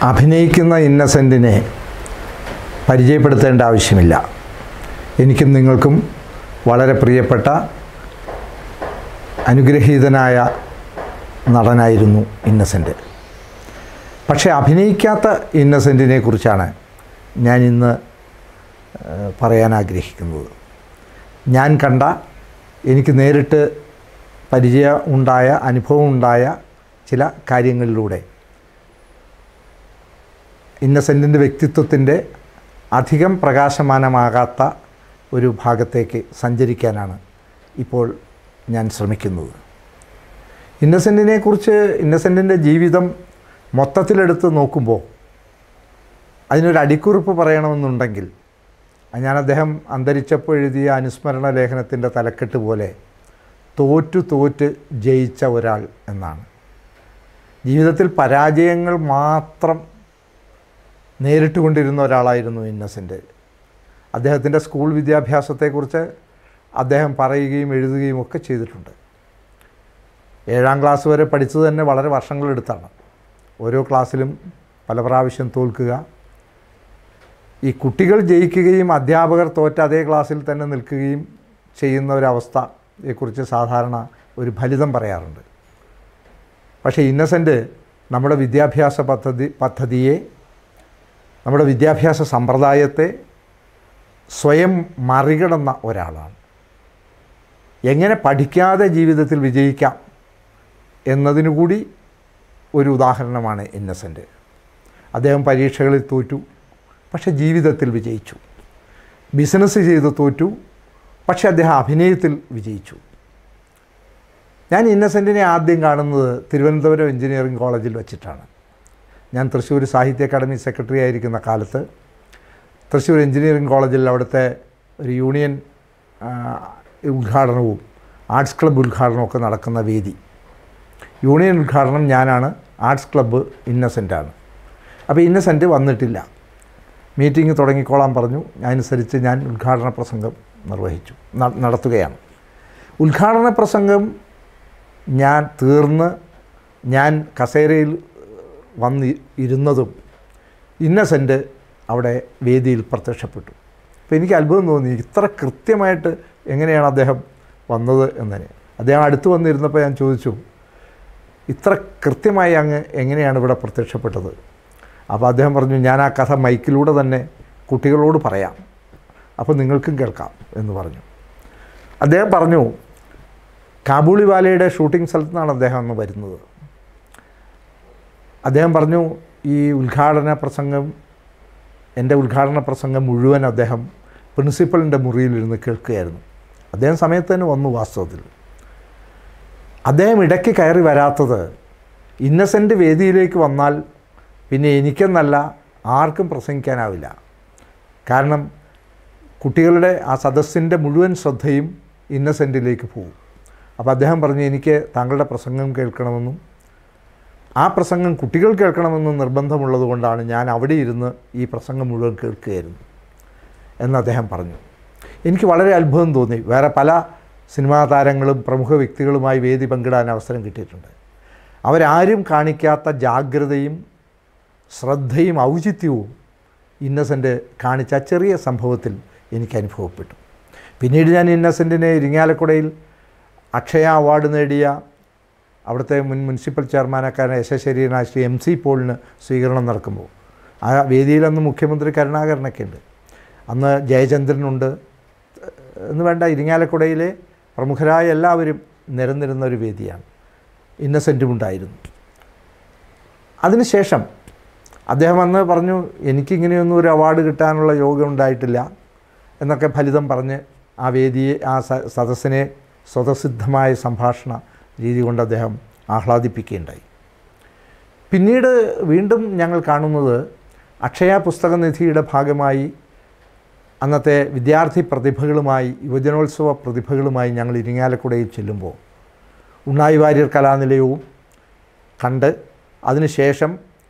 അഭിനയിക്കുന്ന ഇന്നസെൻറ്റിനെ പരിചയപ്പെടുത്തേണ്ട ആവശ്യമില്ല എനിക്കും നിങ്ങൾക്കും വളരെ പ്രിയപ്പെട്ട അനുഗ്രഹീതനായ നടനായിരുന്നു ഇന്നസെൻ്റ് പക്ഷേ അഭിനയിക്കാത്ത ഇന്നസെൻറ്റിനെ കുറിച്ചാണ് ഞാൻ ഇന്ന് ഏഹ്, പറയാൻ ആഗ്രഹിക്കുന്നത് ഞാൻ കണ്ട എനിക്ക് നേരിട്ട് പരിചയം ഉണ്ടായ അനുഭവം ഉണ്ടായ ചില കാര്യങ്ങളിലൂടെ ഇന്നസെൻറ്റിൻ്റെ വ്യക്തിത്വത്തിൻ്റെ അധികം പ്രകാശമാനമാകാത്ത ഒരു ഭാഗത്തേക്ക് സഞ്ചരിക്കാനാണ് ഇപ്പോൾ ഞാൻ ശ്രമിക്കുന്നത് ഇന്നസെൻറ്റിനെ കുറിച്ച് ഇന്നസെൻറ്റിൻ്റെ ജീവിതം മൊത്തത്തിലെടുത്ത് നോക്കുമ്പോൾ അതിനൊരു അടിക്കുറിപ്പ് പറയണമെന്നുണ്ടെങ്കിൽ അത് ഞാൻ അദ്ദേഹം അന്തരിച്ചപ്പോൾ എഴുതിയ അനുസ്മരണ ലേഖനത്തിൻ്റെ തലക്കെട്ട് പോലെ തോറ്റു തോറ്റ് ജയിച്ച ഒരാൾ എന്നാണ് ജീവിതത്തിൽ പരാജയങ്ങൾ മാത്രം നേരിട്ട് കൊണ്ടിരുന്ന ഒരാളായിരുന്നു ഇന്നസെൻ്റ് അദ്ദേഹത്തിൻ്റെ സ്കൂൾ വിദ്യാഭ്യാസത്തെക്കുറിച്ച് അദ്ദേഹം പറയുകയും എഴുതുകയും ഒക്കെ ചെയ്തിട്ടുണ്ട് ഏഴാം ക്ലാസ് വരെ പഠിച്ചത് തന്നെ വളരെ വർഷങ്ങളെടുത്താണ് ഓരോ ക്ലാസ്സിലും പല പ്രാവശ്യം തോൽക്കുക ഈ കുട്ടികൾ ജയിക്കുകയും അധ്യാപകർ തോറ്റ അതേ ക്ലാസ്സിൽ തന്നെ നിൽക്കുകയും ചെയ്യുന്ന ഒരവസ്ഥയെക്കുറിച്ച് സാധാരണ ഒരു ഫലിതം പറയാറുണ്ട് പക്ഷേ ഇന്നസെൻ്റ് നമ്മുടെ വിദ്യാഭ്യാസ പദ്ധതി പദ്ധതിയെ നമ്മുടെ വിദ്യാഭ്യാസ സമ്പ്രദായത്തെ സ്വയം മറികടന്ന ഒരാളാണ് എങ്ങനെ പഠിക്കാതെ ജീവിതത്തിൽ വിജയിക്കാം എന്നതിനു കൂടി ഒരു ഉദാഹരണമാണ് ഇന്നസെൻ്റ് അദ്ദേഹം പരീക്ഷകളിൽ തോറ്റു പക്ഷേ ജീവിതത്തിൽ വിജയിച്ചു ബിസിനസ് ചെയ്ത് തോറ്റു പക്ഷേ അദ്ദേഹം അഭിനയത്തിൽ വിജയിച്ചു ഞാൻ ഇന്നസെൻറ്റിനെ ആദ്യം കാണുന്നത് തിരുവനന്തപുരം എഞ്ചിനീയറിംഗ് കോളേജിൽ വെച്ചിട്ടാണ് ഞാൻ തൃശ്ശൂർ സാഹിത്യ അക്കാദമി സെക്രട്ടറി ആയിരിക്കുന്ന കാലത്ത് തൃശ്ശൂർ എഞ്ചിനീയറിംഗ് കോളേജിൽ അവിടുത്തെ ഒരു യൂണിയൻ ആ, ഉദ്ഘാടനവും ആർട്സ് ക്ലബ്ബ് ഉദ്ഘാടനവും ഒക്കെ നടക്കുന്ന വേദി യൂണിയൻ ഉദ്ഘാടനം ഞാനാണ് ആർട്സ് ക്ലബ്ബ് ഇന്നസെൻ്റാണ് അപ്പോൾ ഇന്നസെൻറ്റ് വന്നിട്ടില്ല മീറ്റിംഗ് തുടങ്ങിക്കോളാൻ പറഞ്ഞു അനുസരിച്ച് ഞാൻ ഉദ്ഘാടന പ്രസംഗം നിർവഹിച്ചു ന- നടത്തുകയാണ് ഉദ്ഘാടന പ്രസംഗം ഞാൻ തീർന്ന് ഞാൻ കസേരയിൽ വന്ന് ഇരുന്നതും ഇന്നസെൻ്റ് അവിടെ വേദിയിൽ പ്രത്യക്ഷപ്പെട്ടു അപ്പോൾ എനിക്ക് അത്ഭുതം തോന്നി ഇത്ര കൃത്യമായിട്ട് എങ്ങനെയാണ് അദ്ദേഹം വന്നത് എന്നതിന് അദ്ദേഹം അടുത്ത് വന്നിരുന്നപ്പോൾ ഞാൻ ചോദിച്ചു ഇത്ര കൃത്യമായി അങ്ങ് എങ്ങനെയാണ് ഇവിടെ പ്രത്യക്ഷപ്പെട്ടത് അപ്പോൾ അദ്ദേഹം പറഞ്ഞു ഞാൻ ആ കഥ മൈക്കിലൂടെ തന്നെ കുട്ടികളോട് പറയാം അപ്പോൾ നിങ്ങൾക്കും കേൾക്കാം എന്ന് പറഞ്ഞു അദ്ദേഹം പറഞ്ഞു കാബൂളിവാലയുടെ ഷൂട്ടിംഗ് സ്ഥലത്ത് നിന്നാണ് അദ്ദേഹം അന്ന് വരുന്നത് അദ്ദേഹം പറഞ്ഞു ഈ ഉദ്ഘാടന പ്രസംഗം എൻ്റെ ഉദ്ഘാടന പ്രസംഗം മുഴുവൻ അദ്ദേഹം പ്രിൻസിപ്പലിൻ്റെ മുറിയിലിരുന്ന് കേൾക്കുകയായിരുന്നു അദ്ദേഹം സമയത്ത് തന്നെ വന്നു വാസ്തവത്തിൽ അദ്ദേഹം ഇടയ്ക്ക് കയറി വരാത്തത് ഇന്നസെൻ്റ് വേദിയിലേക്ക് വന്നാൽ പിന്നെ എനിക്കെന്നല്ല ആർക്കും പ്രസംഗിക്കാനാവില്ല കാരണം കുട്ടികളുടെ ആ സദസ്സിൻ്റെ മുഴുവൻ ശ്രദ്ധയും ഇന്നസെൻറ്റിലേക്ക് പോകും അപ്പോൾ അദ്ദേഹം പറഞ്ഞു എനിക്ക് താങ്കളുടെ പ്രസംഗം കേൾക്കണമെന്നും ആ പ്രസംഗം കുട്ടികൾ കേൾക്കണമെന്നും നിർബന്ധമുള്ളത് കൊണ്ടാണ് ഞാൻ അവിടെ ഇരുന്ന് ഈ പ്രസംഗം മുഴുവൻ കേൾക്കുകയായിരുന്നു എന്ന് അദ്ദേഹം പറഞ്ഞു എനിക്ക് വളരെ അത്ഭുതം തോന്നി വേറെ പല സിനിമാ താരങ്ങളും പ്രമുഖ വ്യക്തികളുമായി വേദി പങ്കിടാൻ അവസരം കിട്ടിയിട്ടുണ്ട് അവരാരും കാണിക്കാത്ത ജാഗ്രതയും ശ്രദ്ധയും ഔചിത്യവും ഇന്നസെൻ്റ് കാണിച്ച ആ ചെറിയ സംഭവത്തിൽ എനിക്ക് അനുഭവപ്പെട്ടു പിന്നീട് ഞാൻ ഇന്നസെൻറ്റിനെ ഇരിങ്ങാലക്കുടയിൽ അക്ഷയ അവാർഡ് നേടിയ അവിടുത്തെ മുൻ മുനിസിപ്പൽ ചെയർമാനക്കാരൻ യശശരീരനായ ശ്രീ എം സി പോളിന് സ്വീകരണം നടക്കുമ്പോൾ ആ വേദിയിൽ അന്ന് മുഖ്യമന്ത്രി കരുണാകരനൊക്കെ ഉണ്ട് അന്ന് ജയചന്ദ്രനുണ്ട് എന്ന് വേണ്ട ഇരിങ്ങാലക്കുടയിലെ പ്രമുഖരായ എല്ലാവരും നിരന്നിരുന്ന ഒരു വേദിയാണ് ഇന്നസെൻറ്റും ഉണ്ടായിരുന്നു അതിനുശേഷം അദ്ദേഹം അന്ന് പറഞ്ഞു എനിക്കിങ്ങനെയൊന്നും ഒരു അവാർഡ് കിട്ടാനുള്ള യോഗം ഉണ്ടായിട്ടില്ല എന്നൊക്കെ ഫലിതം പറഞ്ഞ് ആ വേദിയെ ആ സ- സദസ്സിനെ സ്വതസിദ്ധമായ സംഭാഷണ രീതി കൊണ്ട് അദ്ദേഹം ആഹ്ലാദിപ്പിക്കുകയുണ്ടായി പിന്നീട് വീണ്ടും ഞങ്ങൾ കാണുന്നത് അക്ഷയ പുസ്തകനിധിയുടെ ഭാഗമായി അന്നത്തെ വിദ്യാർത്ഥി പ്രതിഭകളുമായി യുവജനോത്സവ പ്രതിഭകളുമായി ഞങ്ങൾ ഇരിങ്ങാലക്കുടയിൽ ചെല്ലുമ്പോൾ ഉണ്ണായി വാര്യർ കലാനിലയവും കണ്ട് അതിനുശേഷം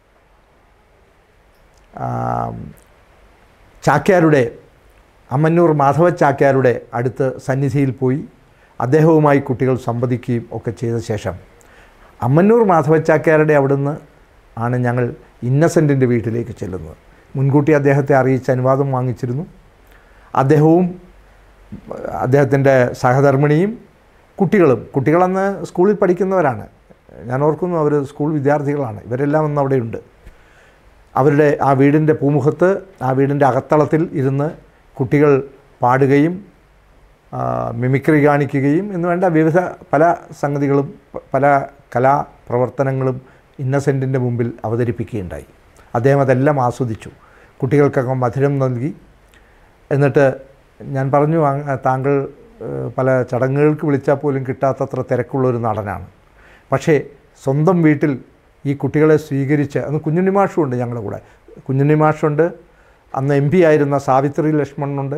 ആ, ചാക്യാരുടെ അമ്മന്നൂർ മാധവ ചാക്യാരുടെ അടുത്ത് സന്നിധിയിൽ പോയി അദ്ദേഹവുമായി കുട്ടികൾ സംവദിക്കുകയും ഒക്കെ ചെയ്ത ശേഷം അമ്മന്നൂർ മാധവ ചാക്യാരുടെ അവിടുന്ന് ആണ് ഞങ്ങൾ ഇന്നസെൻറ്റിൻ്റെ വീട്ടിലേക്ക് ചെല്ലുന്നത് മുൻകൂട്ടി അദ്ദേഹത്തെ അറിയിച്ച് അനുവാദം വാങ്ങിച്ചിരുന്നു അദ്ദേഹവും അദ്ദേഹത്തിൻ്റെ സഹധർമ്മിണിയും കുട്ടികളും കുട്ടികളന്ന് സ്കൂളിൽ പഠിക്കുന്നവരാണ് ഞാൻ ഓർക്കുന്നു അവർ സ്കൂൾ വിദ്യാർത്ഥികളാണ് ഇവരെല്ലാം അന്ന് അവിടെയുണ്ട് അവരുടെ ആ വീടിൻ്റെ പൂമുഖത്ത് ആ വീടിൻ്റെ അകത്തളത്തിൽ ഇരുന്ന് കുട്ടികൾ പാടുകയും ആ, മിമിക്രി കാണിക്കുകയും എന്ന് വേണ്ട വിവിധ പല സംഗതികളും പ- പല കലാപ്രവർത്തനങ്ങളും ഇന്നസെൻറ്റിൻ്റെ മുമ്പിൽ അവതരിപ്പിക്കുകയുണ്ടായി അദ്ദേഹം അതെല്ലാം ആസ്വദിച്ചു കുട്ടികൾക്കൊക്കെ മധുരം നൽകി എന്നിട്ട് ഞാൻ പറഞ്ഞു "അങ്ങ് താങ്കൾ ഏഹ്, പല ചടങ്ങുകൾക്ക് വിളിച്ചാൽ പോലും കിട്ടാത്തത്ര തിരക്കുള്ളൊരു നടനാണ് പക്ഷേ സ്വന്തം വീട്ടിൽ ഈ കുട്ടികളെ സ്വീകരിച്ച് അന്ന് കുഞ്ഞുണ്ണി മാഷുണ്ട് ഞങ്ങളുടെ കൂടെ കുഞ്ഞുണ്ണി മാഷുണ്ട് അന്ന് എം പി ആയിരുന്ന സാവിത്രി ലക്ഷ്മണനുണ്ട്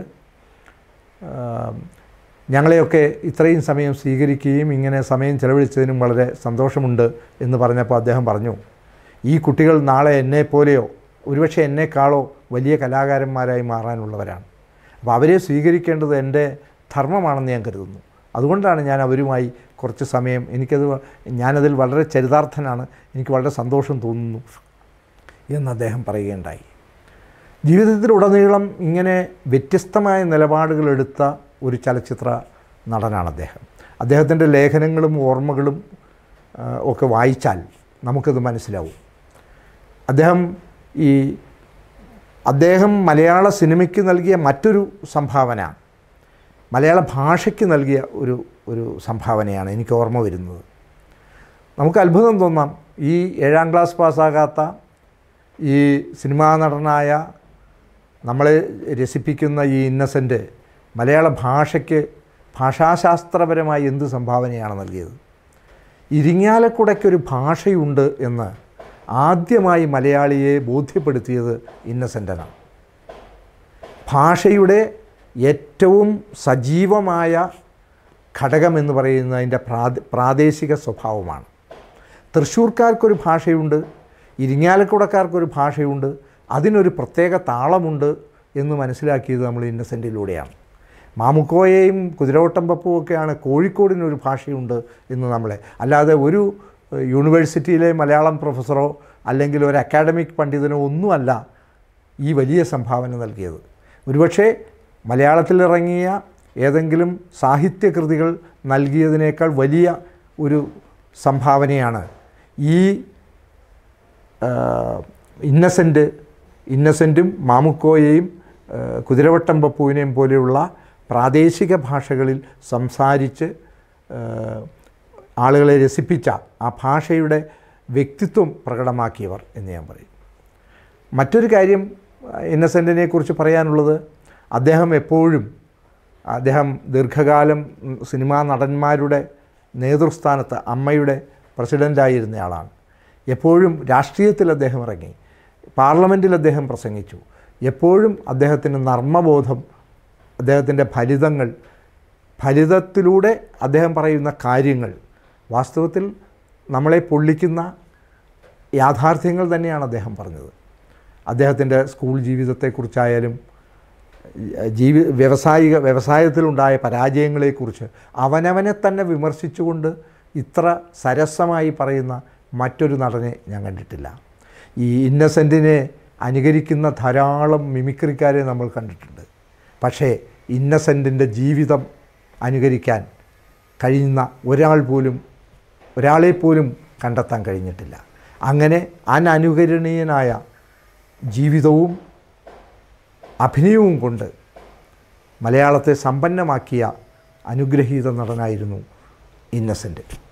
ആം, ഞങ്ങളെയൊക്കെ ഇത്രയും സമയം സ്വീകരിക്കുകയും ഇങ്ങനെ സമയം ചെലവഴിച്ചതിനും വളരെ സന്തോഷമുണ്ട് എന്ന് പറഞ്ഞപ്പോൾ അദ്ദേഹം പറഞ്ഞു ഈ കുട്ടികൾ നാളെ എന്നെപ്പോലെയോ ഒരുപക്ഷെ എന്നെക്കാളോ വലിയ കലാകാരന്മാരായി മാറാനുള്ളവരാണ് അപ്പോൾ അവരെ സ്വീകരിക്കേണ്ടത് എൻ്റെ ധർമ്മമാണെന്ന് ഞാൻ കരുതുന്നു അതുകൊണ്ടാണ് ഞാൻ അവരുമായി കുറച്ച് സമയം എനിക്കത് വ- ഞാനതിൽ വളരെ ചരിതാർത്ഥനാണ് എനിക്ക് വളരെ സന്തോഷം തോന്നുന്നു എന്ന് അദ്ദേഹം പറയുകയുണ്ടായി ജീവിതത്തിലുടനീളം ഇങ്ങനെ വ്യത്യസ്തമായ നിലപാടുകളെടുത്ത ഒരു ചലച്ചിത്ര നടനാണ് അദ്ദേഹം അദ്ദേഹത്തിൻ്റെ ലേഖനങ്ങളും ഓർമ്മകളും ആ, ഒക്കെ വായിച്ചാൽ നമുക്കത് മനസ്സിലാവും അദ്ദേഹം ഈ അദ്ദേഹം മലയാള സിനിമയ്ക്ക് നൽകിയ മറ്റൊരു സംഭാവന മലയാള ഭാഷയ്ക്ക് നൽകിയ ഒരു ഒരു സംഭാവനയാണ് എനിക്ക് ഓർമ്മ വരുന്നത് നമുക്ക് അത്ഭുതം തോന്നാം ഈ ഏഴാം ക്ലാസ് പാസ്സാകാത്ത ഈ സിനിമാ നടനായ നമ്മളെ രസിപ്പിക്കുന്ന ഈ ഇന്നസെൻ്റ് മലയാള ഭാഷയ്ക്ക് ഭാഷാശാസ്ത്രപരമായി എന്ത് സംഭാവനയാണ് നൽകിയത് ഇരിങ്ങാലക്കുടയ്ക്കൊരു ഭാഷയുണ്ട് എന്ന് ആദ്യമായി മലയാളിയെ ബോധ്യപ്പെടുത്തിയത് ഇന്നസെൻ്റനാണ് ഭാഷയുടെ ഏറ്റവും സജീവമായ ഘടകമെന്ന് പറയുന്നതിൻ്റെ പ്രാദേ പ്രാദേശിക സ്വഭാവമാണ് തൃശ്ശൂർക്കാർക്കൊരു ഭാഷയുണ്ട് ഇരിങ്ങാലക്കുടക്കാർക്കൊരു ഭാഷയുണ്ട് അതിനൊരു പ്രത്യേക താളമുണ്ട് എന്ന് മനസ്സിലാക്കിയത് നമ്മൾ ഇന്നസെൻറ്റിലൂടെയാണ് മാമുക്കോയെയും കുതിരവട്ടം പപ്പുമൊക്കെയാണ് കോഴിക്കോടിനൊരു ഭാഷയുണ്ട് എന്ന് നമ്മളെ അല്ലാതെ ഒരു ഏഹ്, യൂണിവേഴ്സിറ്റിയിലെ മലയാളം പ്രൊഫസറോ അല്ലെങ്കിൽ ഒരു അക്കാഡമിക് പണ്ഡിതനോ ഒന്നുമല്ല ഈ വലിയ സംഭാവന നൽകിയത് ഒരുപക്ഷെ മലയാളത്തിലിറങ്ങിയ ഏതെങ്കിലും സാഹിത്യകൃതികൾ നൽകിയതിനേക്കാൾ വലിയ ഒരു സംഭാവനയാണ് ഈ ഇന്നസെൻ്റ് ഇന്നസെൻറ്റും മാമുക്കോയെയും ആ, കുതിരവട്ടം പപ്പുവിനെയും പോലെയുള്ള പ്രാദേശിക ഭാഷകളിൽ സംസാരിച്ച് ആ, ആളുകളെ രസിപ്പിച്ച ആ ഭാഷയുടെ വ്യക്തിത്വം പ്രകടമാക്കിയവർ എന്ന് ഞാൻ പറയും മറ്റൊരു കാര്യം ഇന്നസെൻറ്റിനെ കുറിച്ച് പറയാനുള്ളത് അദ്ദേഹം എപ്പോഴും അദ്ദേഹം ദീർഘകാലം ഉം, സിനിമാ നടന്മാരുടെ നേതൃസ്ഥാനത്ത് അമ്മയുടെ പ്രസിഡൻ്റായിരുന്നയാളാണ് എപ്പോഴും രാഷ്ട്രീയത്തിൽ അദ്ദേഹം ഇറങ്ങി പാർലമെൻറ്റിൽ അദ്ദേഹം പ്രസംഗിച്ചു എപ്പോഴും അദ്ദേഹത്തിന് നർമ്മബോധം അദ്ദേഹത്തിൻ്റെ ഫലിതങ്ങൾ ഫലിതത്തിലൂടെ അദ്ദേഹം പറയുന്ന കാര്യങ്ങൾ വാസ്തവത്തിൽ നമ്മളെ പൊള്ളിക്കുന്ന യാഥാർത്ഥ്യങ്ങൾ തന്നെയാണ് അദ്ദേഹം പറഞ്ഞത് അദ്ദേഹത്തിൻ്റെ സ്കൂൾ ജീവിതത്തെക്കുറിച്ചായാലും ജീവി വ്യവസായിക വ്യവസായത്തിലുണ്ടായ പരാജയങ്ങളെക്കുറിച്ച് അവനവനെ തന്നെ വിമർശിച്ചുകൊണ്ട് ഇത്ര സരസമായി പറയുന്ന മറ്റൊരു നടനെ ഞാൻ കണ്ടിട്ടില്ല ഈ ഇന്നസെൻറ്റിനെ അനുകരിക്കുന്ന ധാരാളം മിമിക്രിക്കാരെ നമ്മൾ കണ്ടിട്ടുണ്ട് പക്ഷേ ഇന്നസെൻറ്റിൻ്റെ ജീവിതം അനുകരിക്കാൻ കഴിയുന്ന ഒരാൾ പോലും ഒരാളെ പോലും കണ്ടെത്താൻ കഴിഞ്ഞിട്ടില്ല അങ്ങനെ അനനുകരണീയനായ ജീവിതവും അഭിനയവും കൊണ്ട് മലയാളത്തെ സമ്പന്നമാക്കിയ അനുഗ്രഹീത നടനായിരുന്നു ഇന്നസെൻറ്റ്